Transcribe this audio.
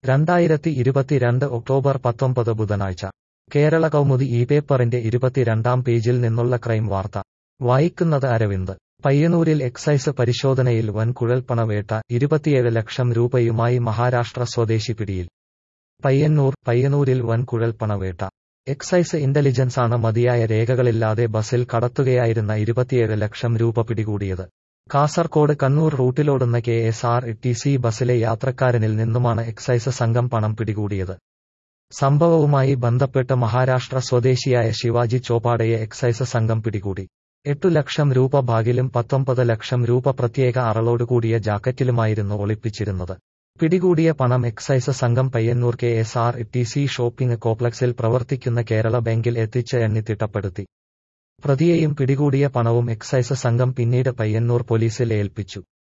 രണ്ടായിരത്തി ഇരുപത്തിരണ്ട് ഒക്ടോബർ പത്തൊമ്പത് ബുധനാഴ്ച കേരള കൗമുദി ഈ പേപ്പറിന്റെ ഇരുപത്തിരണ്ടാം പേജിൽ നിന്നുള്ള ക്രൈം വാർത്ത വായിക്കുന്നത് അരവിന്ദ് പയ്യന്നൂരിൽ എക്സൈസ് പരിശോധനയിൽ വൻ കുഴൽപ്പണവേട്ട ഇരുപത്തിയേഴ് ലക്ഷം രൂപയുമായി മഹാരാഷ്ട്ര സ്വദേശി പിടിയിൽ പയ്യന്നൂർ പയ്യന്നൂരിൽ വൻ കുഴൽപ്പണവേട്ട എക്സൈസ് ഇന്റലിജൻസാണ് മതിയായ രേഖകളില്ലാതെ ബസിൽ കടത്തുകയായിരുന്ന ഇരുപത്തിയേഴ് ലക്ഷം രൂപ പിടികൂടിയത് കാസർകോട് കണ്ണൂർ റൂട്ടിലോടുന്ന K S R T C ബസിലെ യാത്രക്കാരനിൽ നിന്നുമാണ് എക്സൈസ് സംഘം പണം പിടികൂടിയത് സംഭവവുമായി ബന്ധപ്പെട്ട് മഹാരാഷ്ട്ര സ്വദേശിയായ ശിവാജി ചോപാടയെ എക്സൈസ് സംഘം പിടികൂടി എട്ടു ലക്ഷം രൂപ ബാഗിലും പത്തൊമ്പത് ലക്ഷം രൂപ പ്രത്യേക അറളോടുകൂടിയ ജാക്കറ്റിലുമായിരുന്നു ഒളിപ്പിച്ചിരുന്നത് പിടികൂടിയ പണം എക്സൈസ് സംഘം Payyanur K S R T C shopping കോംപ്ലക്സിൽ പ്രവർത്തിക്കുന്ന കേരള ബാങ്കിൽ എത്തിച്ച് എണ്ണി തിട്ടപ്പെടുത്തി പ്രതിയെയും പിടികൂടിയ പണവും എക്സൈസ് സംഘം പിന്നീട് പയ്യന്നൂർ പോലീസിൽ ഏൽപ്പിച്ചു